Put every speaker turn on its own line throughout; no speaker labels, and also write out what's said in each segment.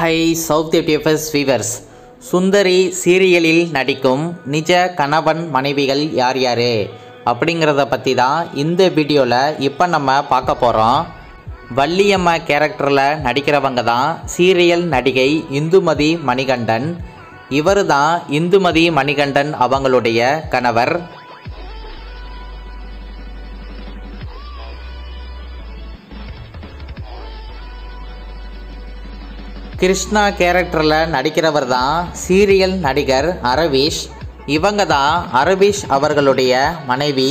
high south DFS weavers Sundari சீரியலில் நடிக்கும் நிஜ கணவன் மனைவிகள் யார் யார் அப்படிங்கிறத பற்றி தான் இந்த வீடியோவில் இப்போ நம்ம பார்க்க போகிறோம் வள்ளியம்மா கேரக்டரில் நடிக்கிறவங்க தான் சீரியல் நடிகை இந்துமதி மணிகண்டன் இவர் தான் இந்துமதி மணிகண்டன் அவங்களுடைய கணவர் கிருஷ்ணா கேரக்டரில் நடிக்கிறவர் தான் சீரியல் நடிகர் அரவிஷ் இவங்க தான் அரவிஷ் அவர்களுடைய மனைவி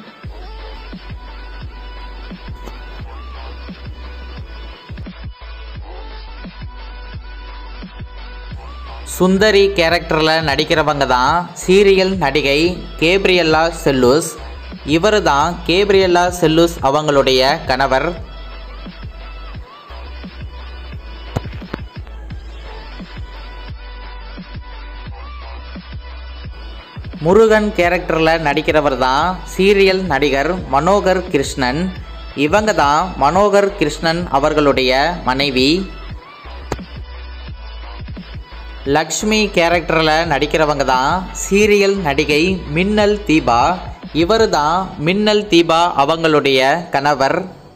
சுந்தரி கேரக்டரில் நடிக்கிறவங்க தான் சீரியல் நடிகை கேப்ரியல்லா செல்லூஸ் இவர் தான் கேப்ரியல்லா செல்லூஸ் அவங்களுடைய கணவர் முருகன் கேரக்டரில் நடிக்கிறவர் தான் சீரியல் நடிகர் மனோகர் கிருஷ்ணன் இவங்க தான் மனோகர் கிருஷ்ணன் அவர்களுடைய மனைவி லக்ஷ்மி கேரக்டரில் நடிக்கிறவங்க தான் சீரியல் நடிகை மின்னல் தீபா இவர் தான் மின்னல் தீபா அவங்களுடைய கணவர்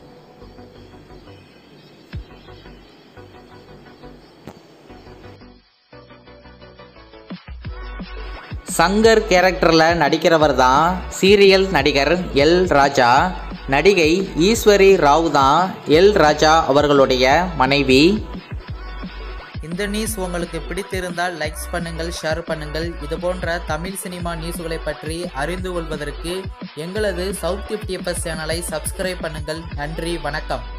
சங்கர் கேரக்டரில் நடிக்கிறவர் தான் சீரியல் நடிகர் எல் ராஜா நடிகை ஈஸ்வரி ராவ் தான் எல் ராஜா அவர்களுடைய மனைவி இந்த நியூஸ் உங்களுக்கு பிடித்திருந்தால் லைக்ஸ் பண்ணுங்கள் ஷேர் பண்ணுங்கள் இது போன்ற தமிழ் சினிமா நியூஸ்களை பற்றி அறிந்து கொள்வதற்கு எங்களது சவுத் டிஎஃப்எஸ் சேனலை சப்ஸ்கிரைப் பண்ணுங்கள் நன்றி வணக்கம்